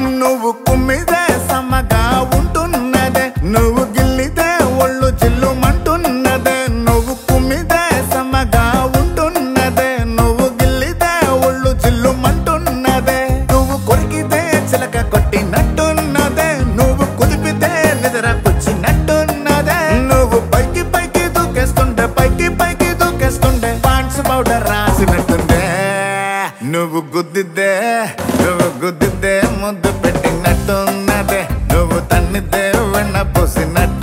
నువ్వు కుమ్మిదే సమ్మగా ఉంటున్నదే నువ్వు గిల్లితే ఒళ్ళు చిల్లుమంటున్నదే నువ్వు కుమ్మిదే సమ్మగా ఉంటున్నదే నువ్వు గిల్లితే ఒళ్ళు చిల్లుమంటున్నదే నువ్వు కొరికితే చిలక కొట్టినట్టున్నదే నువ్వు కుదిపితే నిద్రకొచ్చినట్టున్నదే నువ్వు పైకి పైకి దూకేస్తుండే పైకి పైకి దూకేస్తుండే పాండ్స్ పౌడర్ రాసినట్టుండే నువ్వు గుద్దిద్దే నువ్వు గుద్దిద్దే ముద్దు పెట్టినట్టున్నదే నువ్వు తన్నిద్దే వెన్న పూసినట్టు